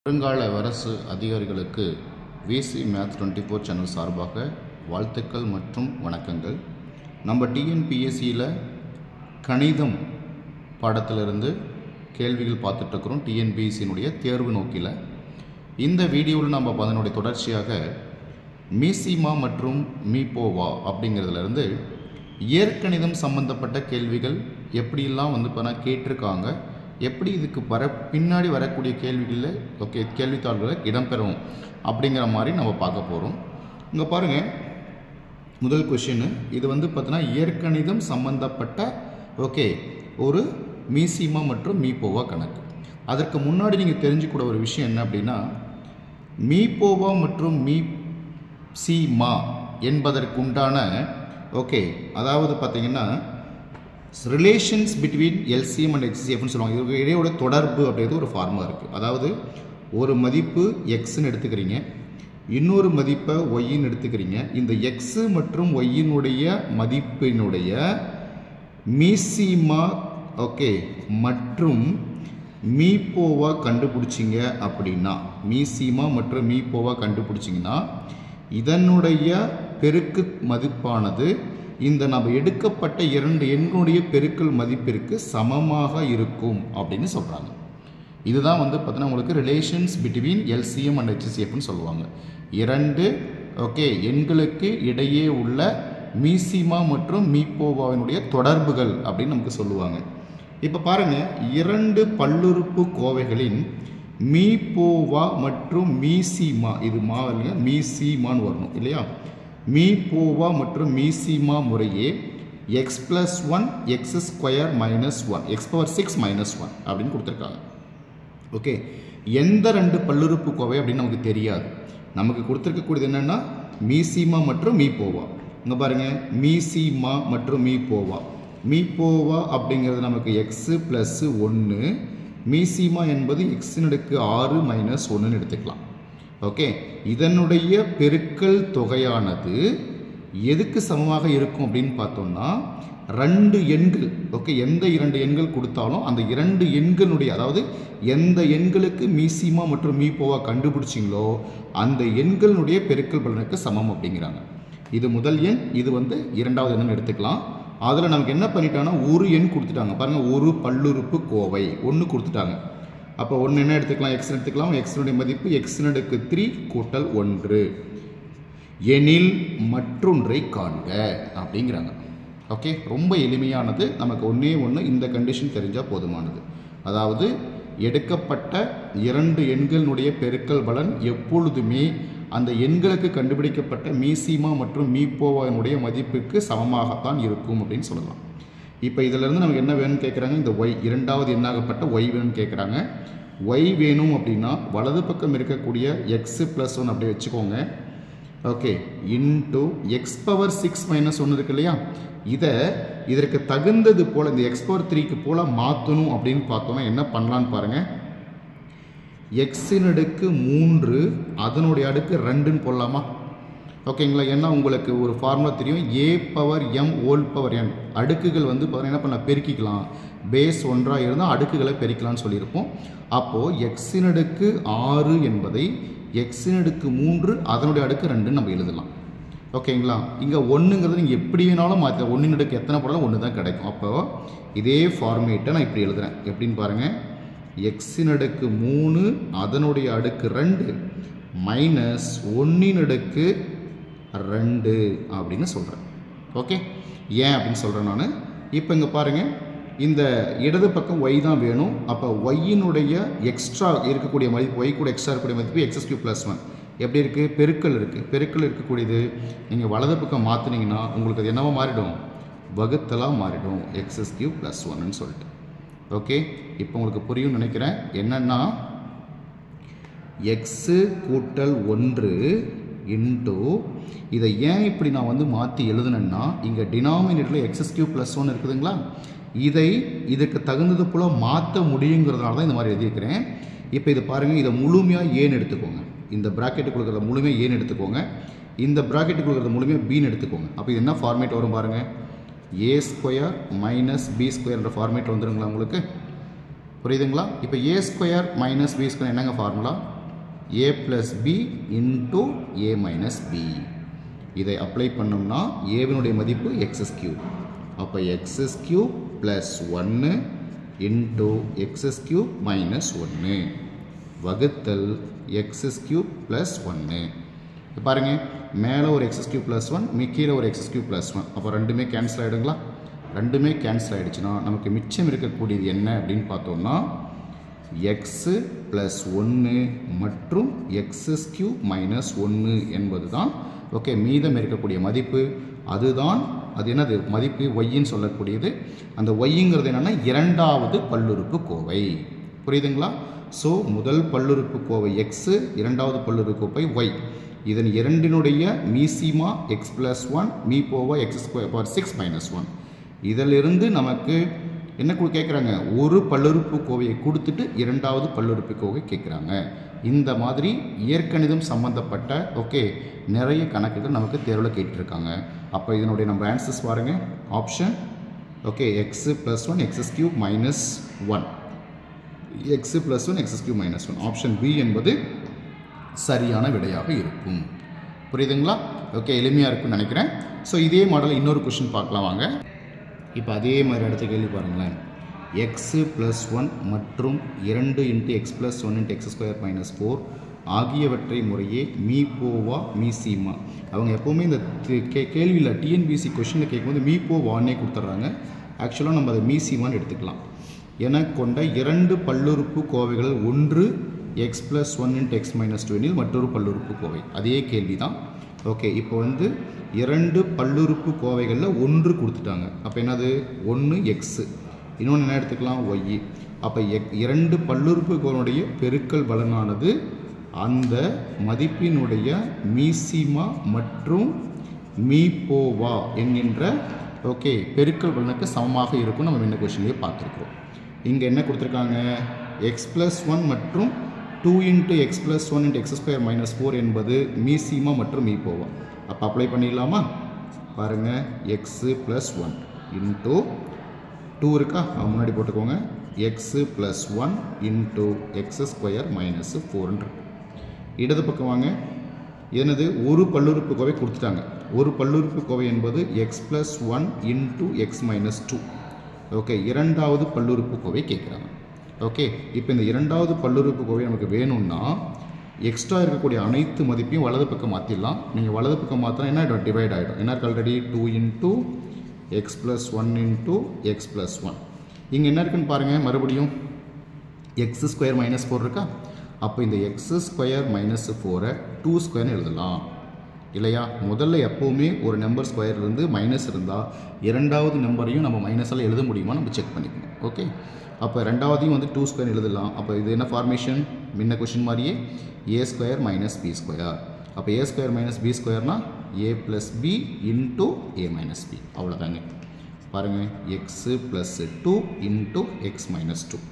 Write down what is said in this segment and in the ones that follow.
வருங்கால அரசு அதிகாரிகளுக்கு VC math twenty four channel சார்பாக வாழ்த்துக்கள் மற்றும் வணக்கங்கள் நம்ம டிஎன்பிஎஸ்சியில் கணிதம் பாடத்திலிருந்து கேள்விகள் பார்த்துட்ருக்குறோம் டிஎன்பிஎஸ்சியினுடைய தேர்வு நோக்கில் இந்த வீடியோவில் நம்ம அதனுடைய தொடர்ச்சியாக மீசிமா மற்றும் மீப்போவா அப்படிங்கிறதுலேருந்து இயற்கணிதம் சம்பந்தப்பட்ட கேள்விகள் எப்படியெல்லாம் வந்து இப்போ கேட்டிருக்காங்க எப்படி இதுக்கு வர பின்னாடி வரக்கூடிய கேள்விகளில் ஓகே கேள்வித்தாள்களில் இடம்பெறும் அப்படிங்கிற மாதிரி நம்ம பார்க்க போகிறோம் இங்கே பாருங்கள் முதல் கொஷின் இது வந்து பார்த்தீங்கன்னா இயற்கணிதம் சம்பந்தப்பட்ட ஓகே ஒரு மீசிமா மற்றும் மீப்போவா கணக்கு அதற்கு முன்னாடி நீங்கள் தெரிஞ்சுக்கூட ஒரு விஷயம் என்ன அப்படின்னா மீப்போவா மற்றும் மீ சீமா என்பதற்குண்டான ஓகே அதாவது பார்த்தீங்கன்னா ரிலேஷன்ஸ் பிட்வீன் எல்சிஎம் அண்ட் எக்ஸிஎஃப்னு சொல்லுவாங்க இவங்க இடையோட தொடர்பு அப்படிங்கிறது ஒரு ஃபார்முலா இருக்குது அதாவது ஒரு மதிப்பு எக்ஸ்ன்னு எடுத்துக்கிறீங்க இன்னொரு மதிப்பை ஒய்ன்னு எடுத்துக்கிறீங்க இந்த எக்ஸு மற்றும் ஒய்யினுடைய மதிப்பினுடைய மீசிமா ஓகே மற்றும் மீப்போவா கண்டுபிடிச்சிங்க அப்படின்னா மீசிமா மற்றும் மீப்போவா கண்டுபிடிச்சிங்கன்னா இதனுடைய பெருக்கு மதிப்பானது இந்த நம்ம எடுக்கப்பட்ட இரண்டு எண்ணுடைய பெருக்கல் மதிப்பிற்கு சமமாக இருக்கும் அப்படின்னு சொல்கிறாங்க இதுதான் வந்து பார்த்தீங்கன்னா உங்களுக்கு ரிலேஷன்ஸ் பிட்வீன் எல்சிஎம் அண்ட் ஹெச்சிஎஃப்னு சொல்லுவாங்க இரண்டு ஓகே எண்களுக்கு இடையே உள்ள மீசிமா மற்றும் மீப்போவாவினுடைய தொடர்புகள் அப்படின்னு நமக்கு சொல்லுவாங்க இப்போ பாருங்க இரண்டு பல்லுறுப்பு கோவைகளின் மீப்போவா மற்றும் மீசிமா இது மா இல்லைங்க மீசிமான்னு வரணும் இல்லையா மீப்போவா மற்றும் மீசிமா முறையே x plus one x square minus one x power six minus one அப்படின்னு கொடுத்துருக்காங்க ஓகே எந்த ரெண்டு பல்லுறுப்பு கோவை அப்படின்னு நமக்கு தெரியாது நமக்கு கொடுத்துருக்கக்கூடியது என்னென்னா மீசிமா மற்றும் மீப்போவா இங்கே பாருங்கள் மீசிமா மற்றும் மீப்போவா மீப்போவா அப்படிங்கிறது நமக்கு எக்ஸு ப்ளஸ்ஸு ஒன்று மீசிமா என்பது எக்ஸினடுக்கு ஆறு மைனஸ் ஒன்றுன்னு எடுத்துக்கலாம் ஓகே இதனுடைய பெருக்கல் தொகையானது எதுக்கு சமமாக இருக்கும் அப்படின்னு பார்த்தோம்னா ரெண்டு எண்கள் ஓகே எந்த இரண்டு எண்கள் கொடுத்தாலும் அந்த இரண்டு எண்களுடைய அதாவது எந்த எண்களுக்கு மீசிமா மற்றும் மீப்போவா கண்டுபிடிச்சிங்களோ அந்த எண்களுடைய பெருக்கல் பலனுக்கு சமம் அப்படிங்கிறாங்க இது முதல் எண் இது வந்து இரண்டாவது எண்ணுன்னு எடுத்துக்கலாம் அதில் நமக்கு என்ன பண்ணிட்டாங்கன்னா ஒரு எண் கொடுத்துட்டாங்க பாருங்கள் ஒரு பல்லுறுப்பு கோவை ஒன்று கொடுத்துட்டாங்க அப்போ ஒன்று என்ன எடுத்துக்கலாம் எக்ஸ் எடுத்துக்கலாம் எக்ஸினுடைய மதிப்பு எக்ஸினடுக்கு த்ரீ கூட்டல் ஒன்று எனில் மற்றொன்றை காண்க அப்படிங்கிறாங்க ஓகே ரொம்ப எளிமையானது நமக்கு ஒன்றே ஒன்று இந்த கண்டிஷன் தெரிஞ்சால் போதுமானது அதாவது எடுக்கப்பட்ட இரண்டு எண்களினுடைய பெருக்கல் பலன் எப்பொழுதுமே அந்த எண்களுக்கு கண்டுபிடிக்கப்பட்ட மீசிமா மற்றும் மீப்போவாவினுடைய மதிப்புக்கு சமமாகத்தான் இருக்கும் அப்படின்னு சொல்லலாம் இப்போ இதிலேருந்து நமக்கு என்ன வேணும்னு கேட்குறாங்க இந்த ஒய் இரண்டாவது எண்ணாகப்பட்ட ஒய் வேணும்னு கேட்குறாங்க ஒய் வேணும் அப்படின்னா வலது பக்கம் இருக்கக்கூடிய எக்ஸு ப்ளஸ் ஒன் அப்படி வச்சுக்கோங்க okay into x power six minus ஒன்று இருக்கு இல்லையா இதை இதற்கு தகுந்தது போல் இந்த எக்ஸ் பவர் த்ரீக்கு போல் மாற்றணும் அப்படின்னு பார்த்தோம்னா என்ன பண்ணலான்னு பாருங்கள் எக்ஸின் அடுக்கு மூன்று அதனுடைய அடுக்கு ரெண்டுன்னு போடலாமா ஓகேங்களா ஏன்னா உங்களுக்கு ஒரு ஃபார்முலா தெரியும் a power m whole power n அடுக்குகள் வந்து பார்த்தீங்கன்னா என்ன பண்ணலாம் பெருக்கிக்கலாம் பேஸ் ஒன்றாக இருந்தால் அடுக்குகளை பெருக்கலாம்னு சொல்லியிருப்போம் அப்போது எக்ஸின் அடுக்கு ஆறு என்பதை எக்ஸின் அடுக்கு மூன்று அதனுடைய அடுக்கு ரெண்டுன்னு நம்ம எழுதலாம் ஓகேங்களா இங்கே ஒன்றுங்கிறது நீங்கள் எப்படி வேணாலும் மாற்ற ஒன்றின் அடுக்கு எத்தனை போடலாம் ஒன்று தான் கிடைக்கும் அப்போது இதே ஃபார்மேட்டை நான் இப்படி எழுதுகிறேன் எப்படின்னு பாருங்கள் எக்ஸின் அடுக்கு மூணு அதனுடைய அடுக்கு ரெண்டு மைனஸ் ஒன்றின் அடுக்கு ரெண்டு அப்படின்னு சொல்கிறேன் ஓகே ஏன் அப்படின்னு சொல்கிறேன் நான் இப்போ இங்கே பாருங்கள் இந்த இடது பக்கம் ஒய் தான் வேணும் அப்போ ஒய்யினுடைய எக்ஸ்ட்ரா இருக்கக்கூடிய மதிப்பு ஒய் கூட எக்ஸ்ட்ரா இருக்கக்கூடிய மதிப்பு எக்ஸஸ் கியூ ப்ளஸ் ஒன் எப்படி இருக்குது பெருக்கல் இருக்குது பெருக்கல் இருக்கக்கூடியது நீங்கள் வலது பக்கம் மாற்றினீங்கன்னா உங்களுக்கு அது என்னவோ மாறிடும் வகுத்தலாக மாறிடும் எக்ஸஸ் கியூ ப்ளஸ் ஒன்னு சொல்லிட்டு ஓகே இப்போ உங்களுக்கு புரியும்னு நினைக்கிறேன் என்னென்னா எக்ஸு கூட்டல் ஒன்று இன்டூ இதை ஏன் இப்படி நான் வந்து மாற்றி எழுதுனேன்னா இங்கே டினாமினேட்டரில் எக்ஸஸ் கியூ ப்ளஸ் ஒன் இருக்குதுங்களா இதை இதுக்கு தகுந்தது போல் மாற்ற முடியுங்கிறதுனால தான் இந்த மாதிரி எழுதியிருக்கிறேன் இப்போ இது பாருங்கள் இதை முழுமையாக ஏன்னு எடுத்துக்கோங்க இந்த ப்ராக்கெட்டு கொடுக்குறத முழுமையாக ஏன்னு எடுத்துக்கோங்க இந்த ப்ராக்கெட்டு கொடுக்குறத முழுமையாக பின்னு எடுத்துக்கோங்க அப்போ இது என்ன ஃபார்மேட் வரும் பாருங்கள் ஏ ஸ்கொயர் மைனஸ் பி ஸ்கொயர்ன்ற ஃபார்மேட் வந்துருங்களா உங்களுக்கு புரியுதுங்களா இப்போ a square minus b square என்னங்க formula a plus b into a minus b இதை அப்ளை பண்ணோம்னா ஏவினுடைய மதிப்பு எக்ஸஸ் கியூப் அப்போ எக்ஸஸ் கியூப் ப்ளஸ் ஒன்று இன்டூ எக்ஸஸ் கியூப் மைனஸ் ஒன்று வகுத்தல் எக்ஸஸ் கியூப் ப்ளஸ் ஒன்று இப்போ பாருங்கள் மேலே ஒரு எக்ஸஸ் கியூப் ப்ளஸ் ஒன் கீழே ஒரு எக்ஸஸ் கியூப் ப்ளஸ் ஒன் அப்போ ரெண்டுமே கேன்சல் ஆகிடுங்களா ரெண்டுமே கேன்சல் ஆகிடுச்சுன்னா நமக்கு மிச்சம் இருக்கக்கூடியது என்ன அப்படின்னு பார்த்தோம்னா எக்ஸு ப்ளஸ் ஒன்று மற்றும் எக்ஸஸ் கியூப் மைனஸ் ஒன்று என்பது தான் ஓகே மீதம் இருக்கக்கூடிய மதிப்பு அதுதான் அது என்னது மதிப்பு ஒய்ன்னு சொல்லக்கூடியது அந்த ஒய்ங்கிறது என்னென்னா இரண்டாவது பல்லுறுப்பு கோவை புரியுதுங்களா ஸோ முதல் பல்லுறுப்பு கோவை எக்ஸு இரண்டாவது பல்லுறுப்பு கோவை ஒய் இதன் இரண்டினுடைய மீசிமா எக்ஸ் ப்ளஸ் ஒன் மீ போவா x square power six minus one இதிலிருந்து நமக்கு என்ன கு- கேட்குறாங்க ஒரு பல்லுறுப்பு கோவையை கொடுத்துட்டு இரண்டாவது பல்லுறுப்பு கோவை கேட்குறாங்க இந்த மாதிரி இயற்கணிதம் சம்பந்தப்பட்ட ஓகே நிறைய கணக்குகள் நமக்கு தேர்வில் கேட்டிருக்காங்க அப்போ இதனுடைய நம்ம ஆன்சர்ஸ் பாருங்க option okay x plus one x's cube minus one x plus one x's cube minus one option b என்பது சரியான விடையாக இருக்கும் புரியுதுங்களா ஓகே எளிமையாக இருக்கும்னு நினைக்கிறேன் ஸோ இதே மாடல் இன்னொரு கொஷின் பார்க்கலாம் வாங்க இப்போ அதே மாதிரி அடுத்த கேள்வி பாருங்களேன் எக்ஸு ப்ளஸ் ஒன் மற்றும் இரண்டு into x plus one into x square minus four ஆகியவற்றை முறையே மீ போவா மீ சீமா அவங்க எப்போவுமே இந்த தி- கே கேள்வியில் டிஎன்பிசி கொஷினில் கேட்கும்போது மீ போ வான்னே கொடுத்துட்றாங்க ஆக்சுவலாக நம்ம அதை மீ சீமான்னு எடுத்துக்கலாம் என கொண்ட இரண்டு பல்லுறுப்பு கோவைகள் ஒன்று x plus one into x minus two எனில் மற்றொரு பல்லுறுப்பு கோவை அதே கேள்வி தான் ஓகே இப்போ வந்து இரண்டு பல்லுறுப்பு கோவைகளில் ஒன்று கொடுத்துட்டாங்க அப்போ என்னது ஒன்று எக்ஸு இன்னொன்று என்ன எடுத்துக்கலாம் ஒய் அப்போ எக் இரண்டு பல்லுறுப்புகளுடைய பெருக்கல் பலனானது அந்த மதிப்பினுடைய மீசிமா மற்றும் மீபோவா என்கின்ற ஓகே பெருக்கல் பலனுக்கு சமமாக இருக்கும் நம்ம என்ன கொஷின்லேயே பார்த்துருக்குறோம் இங்கே என்ன கொடுத்துருக்காங்க எக்ஸ் ப்ளஸ் ஒன் மற்றும் two into x plus one into x square minus four என்பது மீசிமா மற்றும் மீபோவா அப்போ அப்ளை பண்ணிடலாமா பாருங்கள் x plus one into two இருக்கா அது முன்னாடி போட்டுக்கோங்க x plus one into x square minus ஃபோர்ன்ற இடது பக்கம் வாங்க என்னது ஒரு பல்லுறுப்பு கோவை கொடுத்துட்டாங்க ஒரு பல்லுறுப்பு கோவை என்பது x plus one into x minus two okay இரண்டாவது பல்லுறுப்பு கோவை கேட்குறாங்க ஓகே இப்போ இந்த இரண்டாவது பல்லுறுப்பு கோவை நமக்கு வேணும்னா எக்ஸ்ட்ரா இருக்கக்கூடிய அனைத்து மதிப்பையும் வலது பக்கம் மாற்றிடலாம் நீங்கள் வலது பக்கம் மாற்றினா என்ன ஆகிடும் டிவைட் ஆகிடும் என்ன இருக்கு already two into x plus one into x plus one இங்கே என்ன இருக்குன்னு பாருங்கள் மறுபடியும் எக்ஸ் ஸ்கொயர் மைனஸ் ஃபோர் இருக்கா அப்போ இந்த எக்ஸ் ஸ்கொயர் மைனஸ் ஃபோரை டூ ஸ்கொயர்னு எழுதலாம் இல்லையா முதல்ல எப்போவுமே ஒரு நம்பர் ஸ்கொயர்லேருந்து மைனஸ் இருந்தால் இரண்டாவது நம்பரையும் நம்ம மைனஸால் எழுத முடியுமா நம்ம செக் பண்ணிக்கணும் ஓகே அப்போ ரெண்டாவதையும் வந்து டூ ஸ்கொயர் எழுதலாம் அப்போ இது என்ன ஃபார்மேஷன் முன்ன கொஷின் மாதிரியே a square minus b square அப்போ ஏ ஸ்கொயர் மைனஸ் பி ஸ்கொயர்னா a plus b into a minus b அவ்வளோதாங்க பாருங்கள் x plus two into x minus two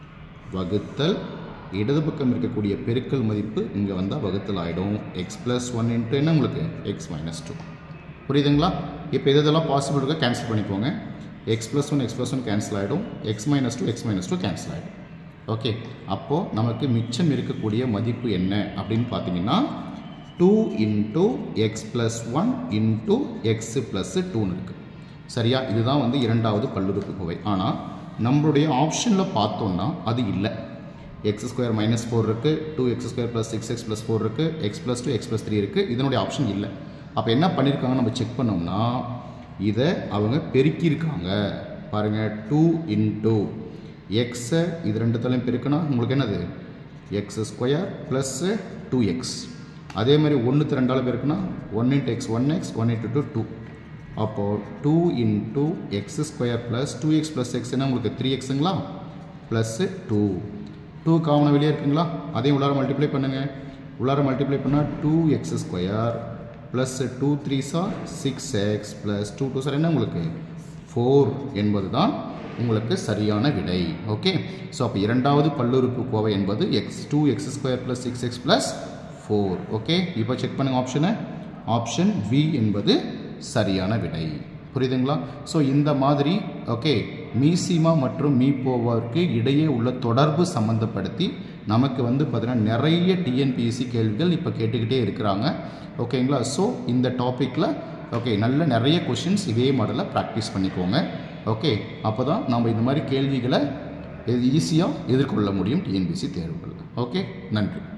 வகுத்தல் இடது பக்கம் இருக்கக்கூடிய பெருக்கல் மதிப்பு இங்கே வந்தால் வகுத்தல் ஆகிடும் எக்ஸ் ப்ளஸ் ஒன் இன்ட்டு என்ன உங்களுக்கு எக்ஸ் மைனஸ் டூ புரியுதுங்களா இப்போ எது இதெல்லாம் பாசிபிள் இருக்கோ கேன்சல் பண்ணிக்கோங்க x plus one x plus one cancel ஆகிடும் x minus two x minus two cancel ஆகிடும் ஓகே அப்போது நமக்கு மிச்சம் இருக்கக்கூடிய மதிப்பு என்ன அப்படின்னு பார்த்தீங்கன்னா two into x plus one into x plus டூன்னு இருக்குது சரியா இதுதான் வந்து இரண்டாவது பல்லுறுப்புக்கோவை ஆனால் நம்மளுடைய ஆப்ஷனில் பார்த்தோம்னா அது இல்லை எக்ஸ் ஸ்கொயர் மைனஸ் ஃபோர் இருக்குது two x square plus six x plus four இருக்குது x plus two x plus three இருக்குது இதனுடைய ஆப்ஷன் இல்லை அப்போ என்ன பண்ணியிருக்காங்க நம்ம செக் பண்ணோம்னா இதை அவங்க பெருக்கியிருக்காங்க பாருங்கள் டூ இன்டூ எக்ஸை இது ரெண்டு தலையும் பெருக்கினா உங்களுக்கு என்னது x square plus two x அதே மாதிரி ஒன்றுத்து ரெண்டால் பெருக்குனா one into x one x one into two two அப்போது two into x square plus two x plus எக்ஸ்னா உங்களுக்கு த்ரீ எக்ஸுங்களா ப்ளஸ்ஸு டூ டூ காமனை வெளியே இருக்குங்களா அதையும் உள்ளார மல்டிப்ளை பண்ணுங்கள் உள்ளார மல்டிப்ளை பண்ணால் two x square plus two three are six x plus two two are என்ன உங்களுக்கு ஃபோர் என்பது தான் உங்களுக்கு சரியான விடை ஓகே ஸோ அப்போ இரண்டாவது பல்லுறுப்பு கோவை என்பது x two x square plus six x plus four okay இப்போ செக் பண்ணுங்கள் ஆப்ஷனை ஆப்ஷன் வி என்பது சரியான விடை புரியுதுங்களா ஸோ இந்த மாதிரி ஓகே மீசிமா மற்றும் மீப்போவாருக்கு இடையே உள்ள தொடர்பு சம்மந்தப்படுத்தி நமக்கு வந்து பார்த்தீங்கன்னா நிறைய டிஎன்பிஎஸ்சி கேள்விகள் இப்போ கேட்டுக்கிட்டே இருக்கிறாங்க ஓகேங்களா ஸோ இந்த டாப்பிக்கில் ஓகே நல்ல நிறைய கொஷின்ஸ் இதே மாடலில் ப்ராக்டிஸ் பண்ணிக்கோங்க ஓகே அப்போ தான் நம்ம இந்த மாதிரி கேள்விகளை ஈஸியாக எதிர்கொள்ள முடியும் டிஎன்பிஎஸ்சி தேர்வுகளில் ஓகே நன்றி